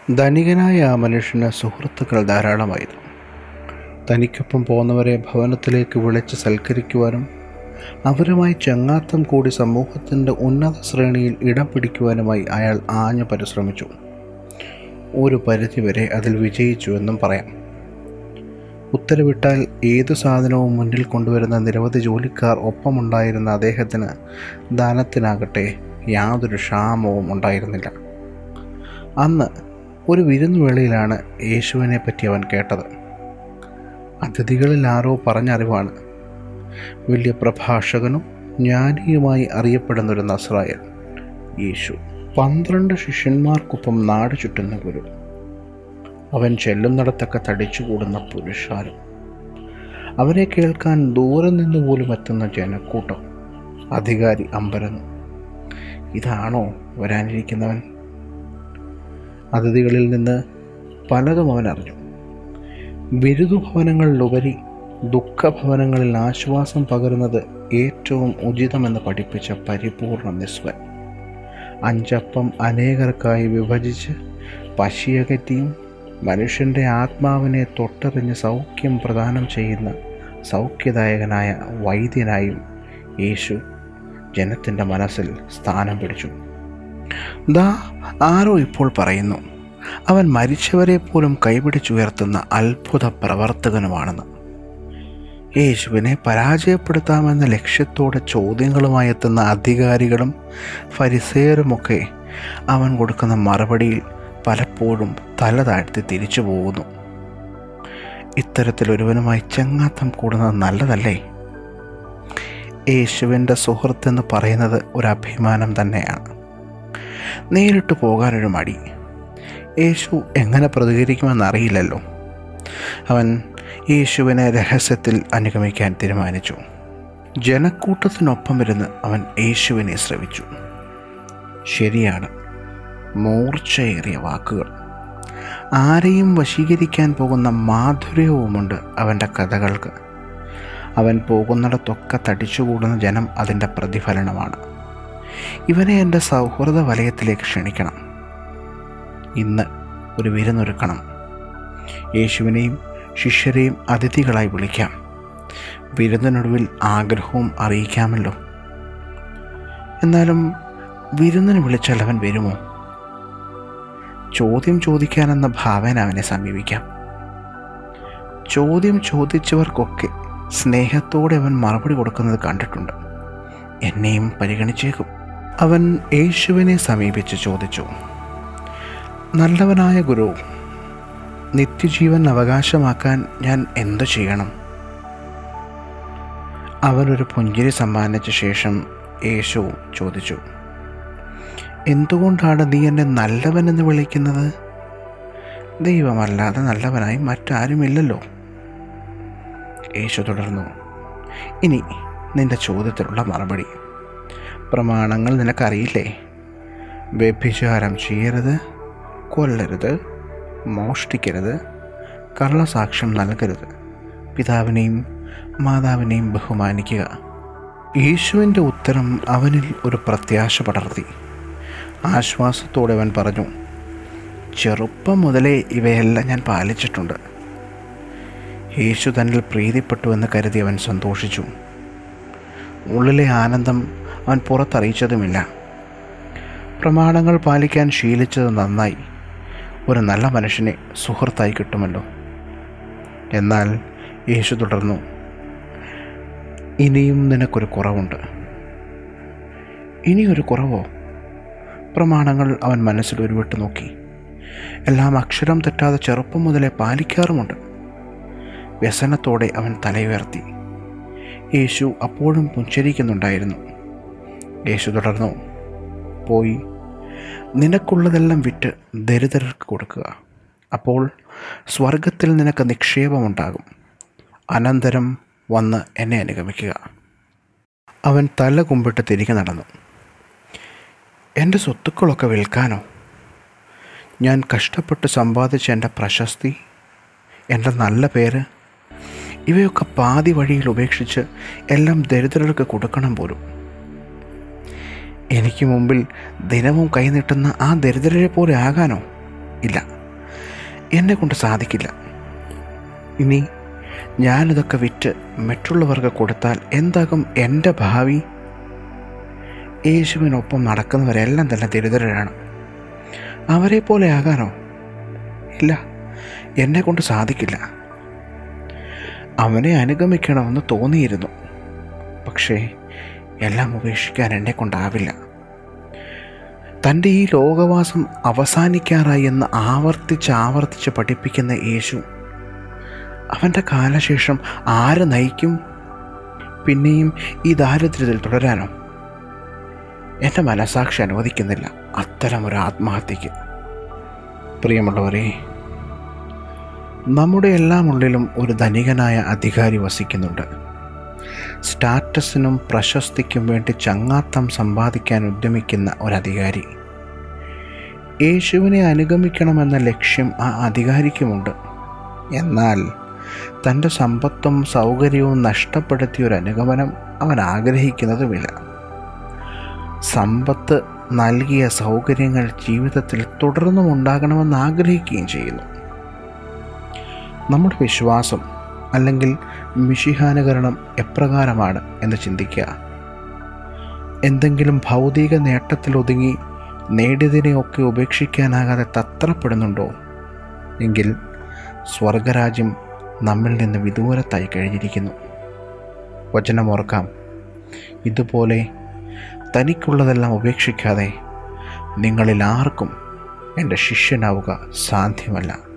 ധനികനായ ആ മനുഷ്യന് സുഹൃത്തുക്കൾ ധാരാളമായിരുന്നു തനിക്കൊപ്പം പോന്നവരെ ഭവനത്തിലേക്ക് വിളിച്ച് സൽക്കരിക്കുവാനും അവരുമായി ചങ്ങാത്തം കൂടി സമൂഹത്തിൻ്റെ ഉന്നത ശ്രേണിയിൽ ഇടം പിടിക്കുവാനുമായി അയാൾ ആഞ്ഞു പരിശ്രമിച്ചു ഒരു പരിധിവരെ അതിൽ വിജയിച്ചു എന്നും പറയാം ഉത്തരവിട്ടാൽ ഏതു സാധനവും മുന്നിൽ കൊണ്ടുവരുന്ന നിരവധി ജോലിക്കാർ ഒപ്പമുണ്ടായിരുന്ന അദ്ദേഹത്തിന് ദാനത്തിനാകട്ടെ യാതൊരു ക്ഷാമവും ഉണ്ടായിരുന്നില്ല അന്ന് ഒരു വിരുന്നുവേളയിലാണ് യേശുവിനെ പറ്റി അവൻ കേട്ടത് അതിഥികളിൽ ആരോ പറഞ്ഞറിവാണ് വലിയ പ്രഭാഷകനും ജ്ഞാനിയുമായി അറിയപ്പെടുന്ന ഒരു നസ്രായൻ യേശു പന്ത്രണ്ട് ശിഷ്യന്മാർക്കൊപ്പം നാട് ചുറ്റുന്ന ഗുരു അവൻ ചെല്ലുന്നിടത്തൊക്കെ തടിച്ചുകൂടുന്ന പുരുഷാരം അവനെ കേൾക്കാൻ ദൂരെ നിന്ന് പോലും എത്തുന്ന ജനക്കൂട്ടം അധികാരി അമ്പരന്നു ഇതാണോ വരാനിരിക്കുന്നവൻ അതിഥികളിൽ നിന്ന് പലതും അവൻ അറിഞ്ഞു ബിരുദഭവനങ്ങളിലുപരി ദുഃഖഭവനങ്ങളിൽ ആശ്വാസം പകരുന്നത് ഏറ്റവും ഉചിതമെന്ന് പഠിപ്പിച്ച പരിപൂർണ നിസ്വൻ അഞ്ചപ്പം അനേകർക്കായി വിഭജിച്ച് പശിയകറ്റിയും മനുഷ്യൻ്റെ ആത്മാവിനെ തൊട്ടെറിഞ്ഞ് സൗഖ്യം പ്രദാനം ചെയ്യുന്ന സൗഖ്യദായകനായ വൈദ്യനായും യേശു ജനത്തിൻ്റെ മനസ്സിൽ സ്ഥാനം പിടിച്ചു ദാ ആരോ ഇപ്പോൾ പറയുന്നു അവൻ മരിച്ചവരെ പോലും കൈപിടിച്ചുയർത്തുന്ന അത്ഭുത പ്രവർത്തകനുമാണെന്ന് യേശുവിനെ പരാജയപ്പെടുത്താമെന്ന ലക്ഷ്യത്തോടെ ചോദ്യങ്ങളുമായി എത്തുന്ന അധികാരികളും ഫരിസേറുമൊക്കെ അവൻ കൊടുക്കുന്ന മറുപടിയിൽ പലപ്പോഴും തല താഴ്ത്തി തിരിച്ചു പോകുന്നു ഇത്തരത്തിലൊരുവനുമായി ചങ്ങാത്തം കൂടുന്നത് നല്ലതല്ലേ യേശുവിൻ്റെ സുഹൃത്തെന്ന് പറയുന്നത് ഒരു അഭിമാനം തന്നെയാണ് നേരിട്ട് പോകാനൊരു മടി യേശു എങ്ങനെ പ്രതികരിക്കുമെന്നറിയില്ലല്ലോ അവൻ യേശുവിനെ രഹസ്യത്തിൽ അനുഗമിക്കാൻ തീരുമാനിച്ചു ജനക്കൂട്ടത്തിനൊപ്പം ഇരുന്ന് അവൻ യേശുവിനെ ശ്രവിച്ചു ശരിയാണ് മൂർച്ചയേറിയ വാക്കുകൾ ആരെയും വശീകരിക്കാൻ പോകുന്ന മാധുര്യവുമുണ്ട് അവൻ്റെ കഥകൾക്ക് അവൻ പോകുന്നിടത്തൊക്കെ തടിച്ചുകൂടുന്ന ജനം അതിൻ്റെ പ്രതിഫലനമാണ് ഇവനെ എൻ്റെ സൗഹൃദ വലയത്തിലേക്ക് ക്ഷണിക്കണം ഇന്ന് ഒരു വിരുന്നൊരുക്കണം യേശുവിനെയും ശിഷ്യരെയും അതിഥികളായി വിളിക്കാം വിരുന്നിനൊടുവിൽ ആഗ്രഹവും അറിയിക്കാമല്ലോ എന്നാലും വിരുന്നിന് വിളിച്ചാൽ അവൻ വരുമോ ചോദ്യം ചോദിക്കാനെന്ന ഭാവന അവനെ സമീപിക്കാം ചോദ്യം ചോദിച്ചവർക്കൊക്കെ സ്നേഹത്തോടെ അവൻ മറുപടി കൊടുക്കുന്നത് കണ്ടിട്ടുണ്ട് എന്നെയും പരിഗണിച്ചേക്കും അവൻ യേശുവിനെ സമീപിച്ച് ചോദിച്ചു നല്ലവനായ ഗുരു നിത്യജീവൻ അവകാശമാക്കാൻ ഞാൻ എന്തു ചെയ്യണം അവനൊരു പുഞ്ചിരി സമ്മാനിച്ച ശേഷം യേശു ചോദിച്ചു എന്തുകൊണ്ടാണ് നീ എന്നെ നല്ലവനെന്ന് വിളിക്കുന്നത് ദൈവമല്ലാതെ നല്ലവനായി മറ്റാരുമില്ലല്ലോ യേശു തുടർന്നു ഇനി നിന്റെ ചോദ്യത്തിലുള്ള മറുപടി പ്രമാണങ്ങൾ നിനക്കറിയില്ലേ വ്യഭിചാരം ചെയ്യരുത് കൊല്ലരുത് മോഷ്ടിക്കരുത് കള്ളസാക്ഷ്യം നൽകരുത് പിതാവിനെയും മാതാവിനെയും ബഹുമാനിക്കുക യേശുവിൻ്റെ ഉത്തരം അവനിൽ ഒരു പ്രത്യാശ പടർത്തി ആശ്വാസത്തോടെ അവൻ പറഞ്ഞു ചെറുപ്പം മുതലേ ഇവയെല്ലാം ഞാൻ പാലിച്ചിട്ടുണ്ട് യേശു തന്നിൽ പ്രീതിപ്പെട്ടുവെന്ന് കരുതി അവൻ സന്തോഷിച്ചു ഉള്ളിലെ ആനന്ദം അവൻ പുറത്തറിയിച്ചതുമില്ല പ്രമാണങ്ങൾ പാലിക്കാൻ ശീലിച്ചത് നന്നായി ഒരു നല്ല മനുഷ്യനെ സുഹൃത്തായി കിട്ടുമല്ലോ എന്നാൽ യേശു തുടർന്നു ഇനിയും നിനക്കൊരു കുറവുണ്ട് ഇനിയൊരു കുറവോ പ്രമാണങ്ങൾ അവൻ മനസ്സിൽ ഉരുവിട്ട് നോക്കി എല്ലാം അക്ഷരം തെറ്റാതെ ചെറുപ്പം മുതലേ പാലിക്കാറുമുണ്ട് വ്യസനത്തോടെ അവൻ തലയുയർത്തി യേശു അപ്പോഴും പുഞ്ചരിക്കുന്നുണ്ടായിരുന്നു യേശു തുടർന്നു പോയി നിനക്കുള്ളതെല്ലാം വിറ്റ് ദരിദ്രർക്ക് കൊടുക്കുക അപ്പോൾ സ്വർഗത്തിൽ നിനക്ക് നിക്ഷേപമുണ്ടാകും അനന്തരം വന്ന് എന്നെ അനുഗമിക്കുക അവൻ തല കുമ്പിട്ട് തിരികെ നടന്നു എൻ്റെ സ്വത്തുക്കളൊക്കെ വിൽക്കാനോ ഞാൻ കഷ്ടപ്പെട്ട് സമ്പാദിച്ച എൻ്റെ പ്രശസ്തി എൻ്റെ നല്ല പേര് ഇവയൊക്കെ പാതി വഴിയിൽ ഉപേക്ഷിച്ച് എല്ലാം ദരിദ്രർക്ക് കൊടുക്കണം പോലും എനിക്ക് മുമ്പിൽ ദിനവും കൈനീട്ടുന്ന ആ ദരിദ്രരെ പോലെ ആകാനോ ഇല്ല എന്നെ കൊണ്ട് സാധിക്കില്ല ഇനി ഞാനിതൊക്കെ വിറ്റ് മറ്റുള്ളവർക്ക് കൊടുത്താൽ എന്താകും എൻ്റെ ഭാവി യേശുവിനൊപ്പം നടക്കുന്നവരെല്ലാം തന്നെ ദരിദ്രരാണ് അവരെ പോലെ ആകാനോ ഇല്ല എന്നെ കൊണ്ട് സാധിക്കില്ല അവനെ അനുഗമിക്കണമെന്ന് തോന്നിയിരുന്നു പക്ഷേ എല്ലാം ഉപേക്ഷിക്കാൻ എന്നെ കൊണ്ടാവില്ല തൻ്റെ ഈ ലോകവാസം അവസാനിക്കാറായി എന്ന് ആവർത്തിച്ച് ആവർത്തിച്ച് പഠിപ്പിക്കുന്ന യേശു അവൻ്റെ കാലശേഷം ആര് നയിക്കും പിന്നെയും ഈ ദാരിദ്ര്യത്തിൽ തുടരാനോ എൻ്റെ മനസാക്ഷി അനുവദിക്കുന്നില്ല അത്തരമൊരു ആത്മഹത്യക്ക് പ്രിയമുള്ളവരെ നമ്മുടെ എല്ലാം ഉള്ളിലും ഒരു ധനികനായ അധികാരി വസിക്കുന്നുണ്ട് സ്റ്റാറ്റസിനും പ്രശസ്തിക്കും വേണ്ടി ചങ്ങാത്തം സമ്പാദിക്കാൻ ഉദ്യമിക്കുന്ന ഒരു അധികാരി യേശുവിനെ അനുഗമിക്കണമെന്ന ലക്ഷ്യം ആ അധികാരിക്കുമുണ്ട് എന്നാൽ തൻ്റെ സമ്പത്തും സൗകര്യവും നഷ്ടപ്പെടുത്തിയ ഒരു അനുഗമനം അവൻ ആഗ്രഹിക്കുന്നതുമില്ല സമ്പത്ത് നൽകിയ സൗകര്യങ്ങൾ ജീവിതത്തിൽ തുടർന്നും ഉണ്ടാകണമെന്ന് ആഗ്രഹിക്കുകയും ചെയ്യുന്നു നമ്മുടെ വിശ്വാസം അല്ലെങ്കിൽ മിഷിഹാനുകരണം എപ്രകാരമാണ് എന്ന് ചിന്തിക്കുക എന്തെങ്കിലും ഭൗതിക നേട്ടത്തിലൊതുങ്ങി നേടിയതിനെയൊക്കെ ഉപേക്ഷിക്കാനാകാതെ തത്രപ്പെടുന്നുണ്ടോ എങ്കിൽ സ്വർഗരാജ്യം നമ്മിൽ നിന്ന് വിദൂരത്തായി കഴിഞ്ഞിരിക്കുന്നു വചനമോർക്കാം ഇതുപോലെ തനിക്കുള്ളതെല്ലാം ഉപേക്ഷിക്കാതെ നിങ്ങളിൽ ആർക്കും എൻ്റെ ശിഷ്യനാവുക സാധ്യമല്ല